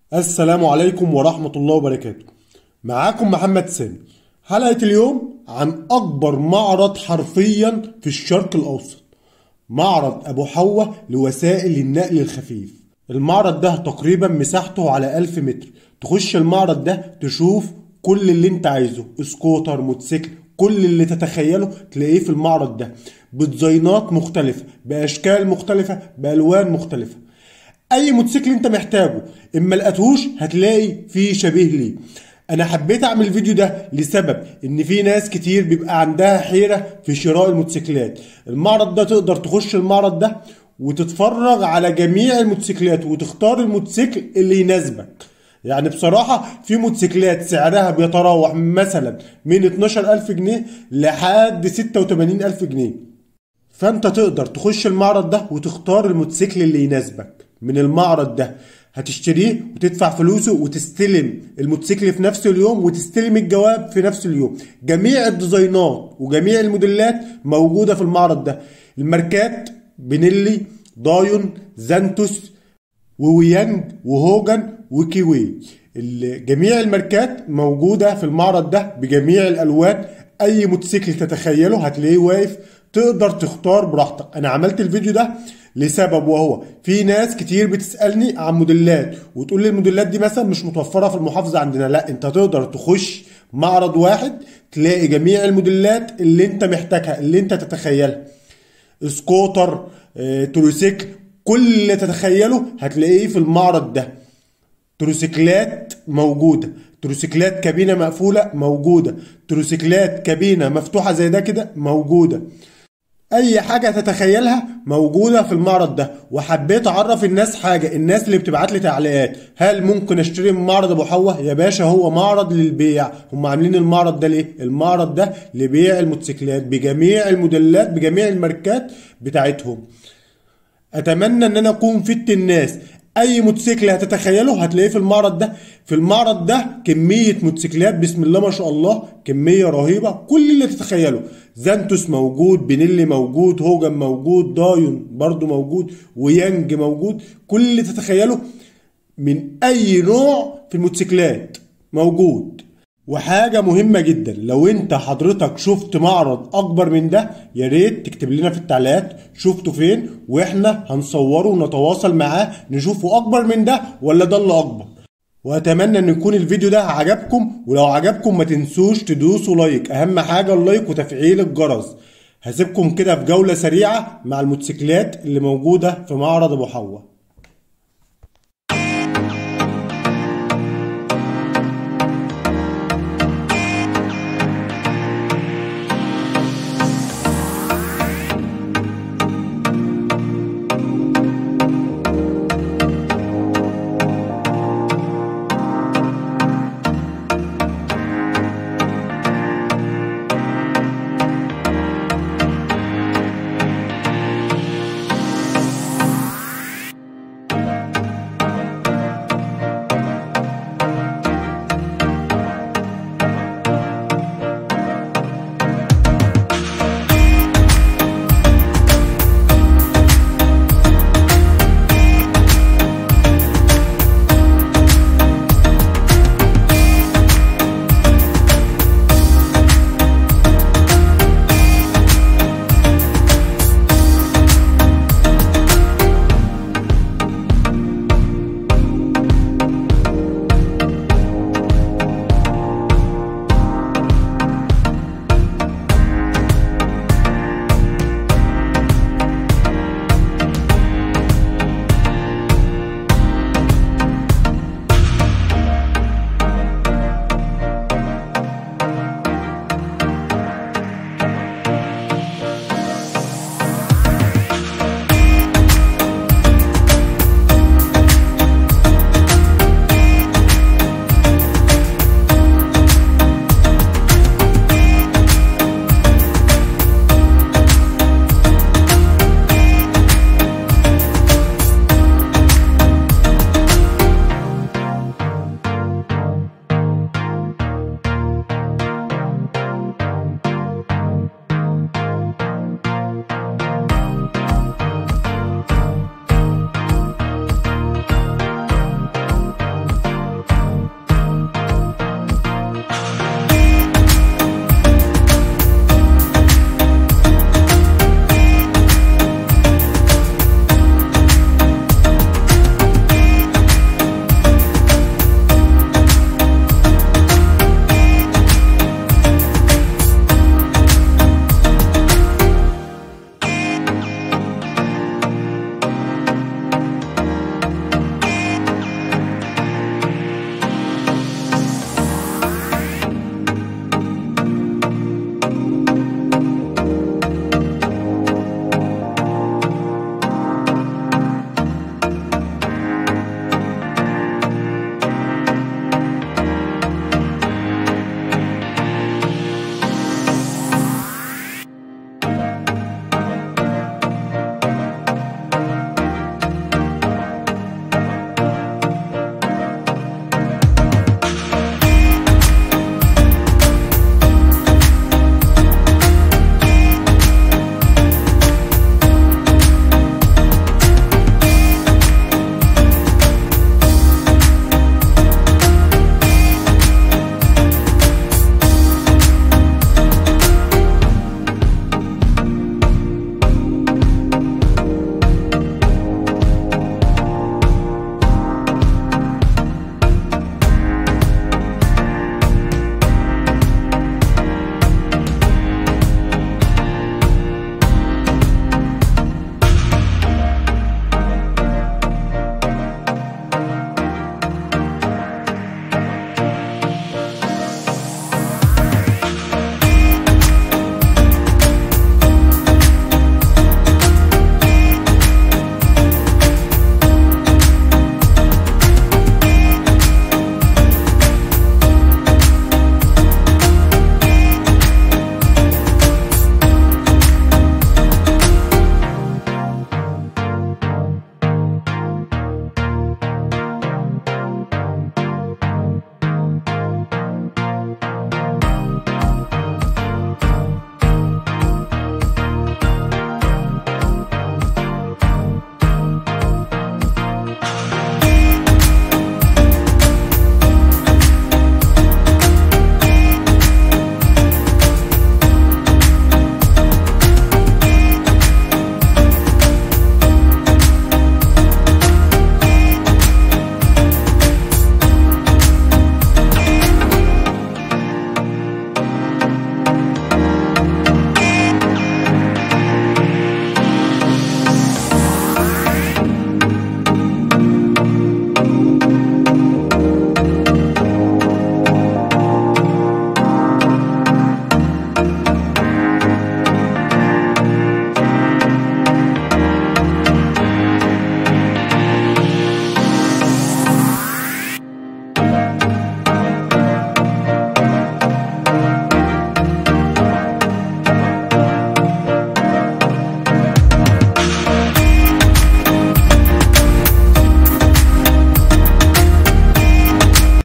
السلام عليكم ورحمة الله وبركاته معاكم محمد سامي حلقة اليوم عن أكبر معرض حرفيا في الشرق الأوسط معرض أبو حوا لوسائل النقل الخفيف المعرض ده تقريبا مساحته على ألف متر تخش المعرض ده تشوف كل اللي انت عايزه سكوتر موتوسيكل كل اللي تتخيله تلاقيه في المعرض ده بديزاينات مختلفة بأشكال مختلفة بألوان مختلفة اي موتوسيكل انت محتاجه اما لقيتهوش هتلاقي فيه شبيه ليه انا حبيت اعمل الفيديو ده لسبب ان في ناس كتير بيبقى عندها حيرة في شراء الموتوسيكلات المعرض ده تقدر تخش المعرض ده وتتفرج على جميع الموتوسيكلات وتختار الموتوسيكل اللي يناسبك يعني بصراحة في موتوسيكلات سعرها بيتراوح مثلا من 12000 جنيه لحد 86000 جنيه فانت تقدر تخش المعرض ده وتختار الموتوسيكل اللي يناسبك من المعرض ده هتشتريه وتدفع فلوسه وتستلم الموتوسيكل في نفس اليوم وتستلم الجواب في نفس اليوم جميع الديزاينات وجميع الموديلات موجودة في المعرض ده الماركات بنيلي دايون زانتوس وويانج وهوجن وكيوي ال- جميع الماركات موجودة في المعرض ده بجميع الألوان أي موتوسيكل تتخيله هتلاقيه واقف تقدر تختار براحتك أنا عملت الفيديو ده لسبب وهو في ناس كتير بتسألني عن موديلات وتقول لي الموديلات دي مثلا مش متوفرة في المحافظة عندنا لا انت تقدر تخش معرض واحد تلاقي جميع الموديلات اللي انت محتاجها اللي انت تتخيلها سكوتر آه، تروسيكل كل اللي تتخيله هتلاقيه في المعرض ده تروسيكلات موجودة تروسيكلات كابينة مقفولة موجودة تروسيكلات كابينة مفتوحة زي ده كده موجودة اي حاجة تتخيلها موجودة في المعرض ده وحبيت اعرف الناس حاجة الناس اللي بتبعت لي تعليقات هل ممكن اشتري من معرض ابو حوا يا باشا هو معرض للبيع هم عاملين المعرض ده ليه المعرض ده لبيع الموتوسيكلات بجميع الموديلات بجميع الماركات بتاعتهم اتمنى ان انا اكون فدت الناس اي موتوسيكل هتتخيله هتلاقيه في المعرض ده في المعرض ده كمية موتوسيكلات بسم الله ما شاء الله كمية رهيبة كل اللي تتخيله زانتوس موجود بنيلي موجود هوجن موجود دايون برضو موجود ويانج موجود كل اللي تتخيله من اي نوع في الموتوسيكلات موجود وحاجة مهمة جدا لو انت حضرتك شفت معرض اكبر من ده يا ريت تكتب لنا في التعليقات شفته فين واحنا هنصوره ونتواصل معاه نشوفه اكبر من ده ولا ده اللي اكبر واتمنى ان يكون الفيديو ده عجبكم ولو عجبكم ما تنسوش تدوسوا لايك اهم حاجة اللايك وتفعيل الجرس هسيبكم كده في جولة سريعة مع الموتوسيكلات اللي موجودة في معرض ابو حوا